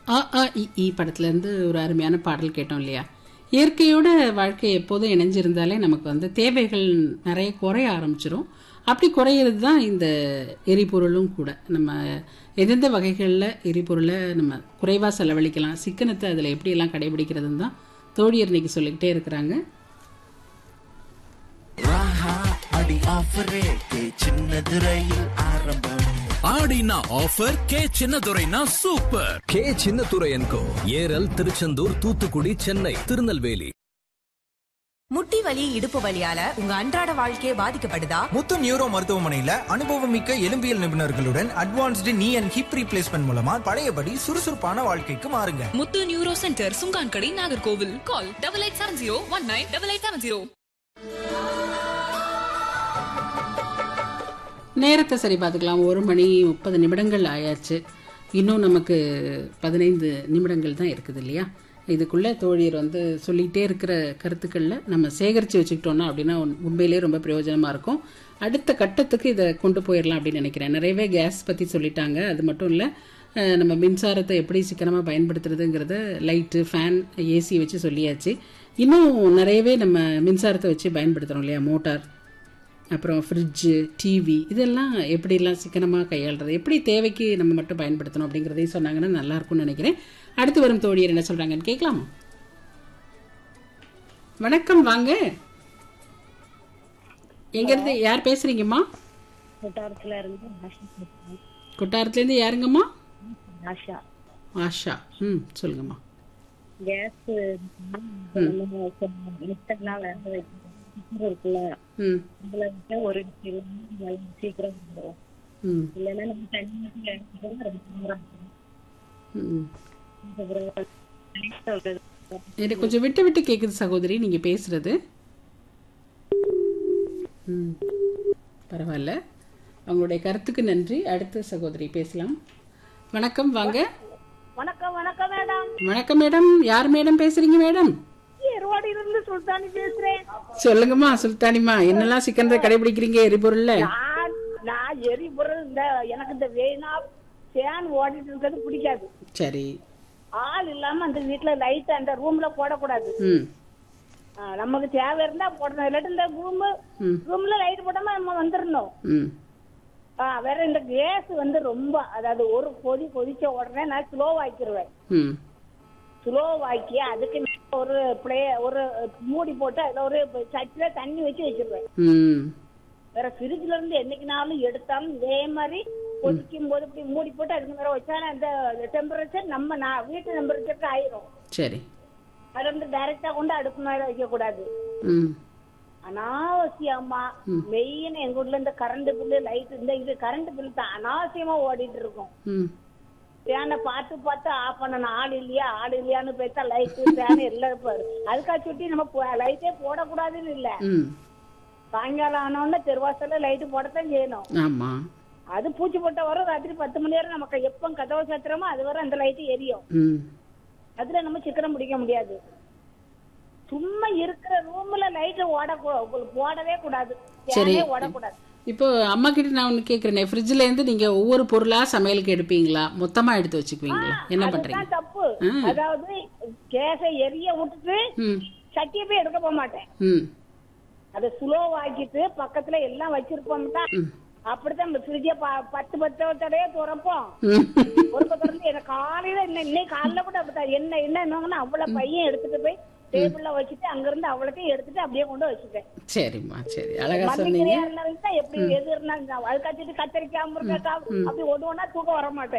அ அ இ ஈ படத்துலேருந்து ஒரு அருமையான பாடல் கேட்டோம் இல்லையா இயற்கையோட வாழ்க்கை எப்போதும் இணைஞ்சிருந்தாலே நமக்கு வந்து தேவைகள் நிறைய குறைய ஆரம்பிச்சிரும் அப்படி குறையிறது தான் இந்த எரிபொருளும் கூட நம்ம எந்தெந்த வகைகளில் எரிபொருளை நம்ம குறைவாக செலவழிக்கலாம் சிக்கனத்தை அதில் எப்படியெல்லாம் கடைபிடிக்கிறதுன்னு தான் தோழியர் இன்னைக்கு சொல்லிக்கிட்டே இருக்கிறாங்க ராஹா அடி ஆஃபர் ரேட்டு சின்னது ரயில் ஆரம்பம் ஆடினா ஆஃபர் கே சின்னதுரைனா சூப்பர் கே சின்னத்துரையன்கோ ஏரல் திருச்செந்தூர் தூத்துக்குடி சென்னை திருநெல்வேலி முட்டி வலி இடுப்பு வலியால உங்க அன்றாட வாழ்க்கையே பாதிக்கப்படுதா முத்து நியூரோ மருத்துவமனையில அனுபவமிக்க எலும்பியல் நிபுணர்களுடன் அட்வான்ஸ்டு நீ அண்ட் ஹிப் ரீப்ளேஸ்மெண்ட் மூலமா பழையபடி சுறுசுறுப்பான வாழ்க்கைக்கு மாறுங்க Muthu neuro centre Sungankadai Nagercoil call double eight seven zero one nine double eight seven zero நேரத்தை சரி பார்த்துக்கலாம் ஒரு மணி முப்பது நிமிடங்கள் ஆயாச்சு இன்னும் நமக்கு பதினைந்து நிமிடங்கள் தான் இருக்குது இல்லையா இதுக்குள்ளே தோழியர் வந்து சொல்லிகிட்டே இருக்கிற கருத்துக்களில் நம்ம சேகரித்து வச்சுக்கிட்டோம்னா அப்படின்னா உண்- உண்மையிலேயே ரொம்ப பிரயோஜனமாக இருக்கும் அடுத்த கட்டத்துக்கு இதை கொண்டு போயிடலாம் அப்படின்னு நினைக்கிறேன் நிறையவே கேஸ் பற்றி சொல்லிட்டாங்க அது மட்டும் இல்லை நம்ம மின்சாரத்தை எப்படி சிக்கனமாக பயன்படுத்துறதுங்கிறத லைட்டு ஃபேன் ஏசி வச்சு சொல்லியாச்சு இன்னும் நிறையவே நம்ம மின்சாரத்தை வச்சு பயன்படுத்துகிறோம் இல்லையா மோட்டார் அப்புறம் ஃப்ரிட்ஜு டிவி இதெல்லாம் எப்படிலாம் சிக்கனமாக கையாளுறது எப்படி தேவைக்கு நம்ம மட்டும் பயன்படுத்தணும் அப்படிங்கிறதையும் சொன்னாங்கன்னா நல்லா இருக்கும்னு நினைக்கிறேன் அடுத்து வரும் தோழியர் என்ன சொல்கிறாங்கன்னு கேட்கலாமா வணக்கம் வாங்க எங்கேருந்து யார் பேசுகிறீங்கம்மா கொட்டாரத்துல இருந்து ஆஷா பேசுறேன். கொட்டாரத்துலேருந்து யாருங்கம்மா ஆஷா ஆஷா ம் சொல்லுங்கம்மா கேஸ் மிஸ்டெல்லாம் வேக வைக்கணும் குக்கர் இருக்குல்ல ம் அதுல வச்சா ஒரு கிலோ நல்லா சீக்கிரம் வந்துடும் ம் இல்லைன்னா நம்ம தண்ணி ஊத்தி வேக வச்சா ரொம்ப நேரம் ஆகும். ம் அப்புறம் லைட்டா விடுறது. எனக்கு கொஞ்சம் விட்டு விட்டு கேட்குது சகோதரி நீங்கள் பேசுறது ம் பரவாயில்ல அவங்களுடைய கருத்துக்கு நன்றி அடுத்த சகோதரி பேசலாம் வணக்கம் வாங்க வணக்கம் வணக்கம் மேடம் வணக்கம் மேடம் யார் மேடம் பேசுறீங்க மேடம் ஈரோடு இருந்து சுல்தானி பேசுறேன் சொல்லுங்கம்மா சுல்தானிமா என்னெல்லாம் சிக்கனத்தை கடைபிடிக்கிறீங்க எரிபொருள்ல நான் நான் எரிபொருள் இந்த எனக்கு இந்த வேணா ஃபேன் ஓடிட்டு இருக்கிறது பிடிக்காது சரி ஆள் இல்லாம அந்த வீட்டுல லைட் அந்த ரூம்ல போடக்கூடாது ம் ஆ, நமக்கு தேவை இருந்தா போடணும் இல்லாட்டி இந்த ரூம் ம். ரூம்ல லைட் போடாம நம்ம வந்துடணும் ம் ஆ, வேற இந்த கேஸ் வந்து ரொம்ப அதாவது ஒரு கொதி கொதிச்ச உடனே நான் ஸ்லோ ஆக்கிடுவேன் ம் ஸ்லோ ஆக்கி அதுக்கு மேல ஒரு பிளே ஒரு மூடி போட்டு அதுல ஒரு சட்டில தண்ணி வச்சு வச்சிருவேன் ம் வேற ஃப்ரிட்ஜ்ல இருந்து என்னைக்குனாலும் எடுத்தாலும் இதே மாதிரி கொதிக்கும் போது இப்படி மூடி போட்டு அதுக்கு மேல வச்சா அந்த டெம்பரேச்சர் நம்ம நான் வீட்டு டெம்பரேச்சருக்கு ஆயிரும் சரி அதை வந்து டைரக்டா கொண்டு அடுப்பு மேல வைக்க கூடாது ம் அனாவசியமா மெயின் எங்க ஊர்ல இந்த கரண்ட் பில்லு லைட் இந்த இது கரண்ட் பில் தான் அனாவசியமா ஓடிட்டு இருக்கும் ம் ஃபேனை பார்த்து பார்த்து ஆஃப் பண்ணணும் ஆள் இல்லையா ஆள் இல்லையான்னு பார்த்தா லைட்டு ஃபேன் எல்லாம் இருப்பாரு அதுக்காக சுட்டி நம்ம லைட்டே போடக்கூடாதுன்னு இல்ல ம் சாயங்காலம் ஆனோடனே தெருவாசல்ல லைட்டு போடத்தான் செய்யணும் ஆமாம் அது பூச்சி போட்ட வரும் ராத்திரி பத்து மணி நேரம் நமக்கு எப்போ கதவை சாத்துறோமோ அது வரை அந்த லைட்டு எரியும் ம் அதுல நம்ம சிக்கனம் பிடிக்க முடியாது சும்மா இருக்கிற ரூம்ல லைட் ஓட போடவே கூடாது சரி. ஃபேனே ஓடக்கூடாது இப்போ அம்மா கிட்ட நான் ஒன்று கேட்குறேனே ஃப்ரிட்ஜில் இருந்து நீங்கள் ஒவ்வொரு பொருளாக சமையலுக்கு எடுப்பீங்களா மொத்தமாக எடுத்து வச்சுக்குவீங்களா என்ன பண்ணுறீங்க அதுதான் தப்பு அதாவது கேஸை எரிய விட்டுட்டு ம் சட்டியை போய் எடுக்க போக மாட்டேன் ம் அதை ஸ்லோ ஆக்கிட்டு பக்கத்துல எல்லாம் வச்சிருப்போம்னா அப்படித்தான் இந்த ஃப்ரிட்ஜை பத்து பத்து தடையே திறப்போம் ம் ஒரு திறந்து எனக்கு காலையில இன்னும் இன்னைக்கு காலையில கூட அப்படித்தான் என்ன என்ன அவ்வளவு பையன் எடுத்துட்டு போய் டேபிள்ல வச்சுட்டு அங்க இருந்து அவ்வளோத்தையும் எடுத்துட்டு அப்படியே கொண்டு வச்சுட்டேன் சரிம்மா சரி அழகா சொன்னீங்க மண்ணிக்கரையா இருந்தா எப்படி எது இருந்தாலும் நான் அதுக்காச்சுட்டு கத்தரிக்காய் முருங்கைக்காய் அப்படி ஒண்ணு ஒண்ணா தூக்க வர மாட்டேன்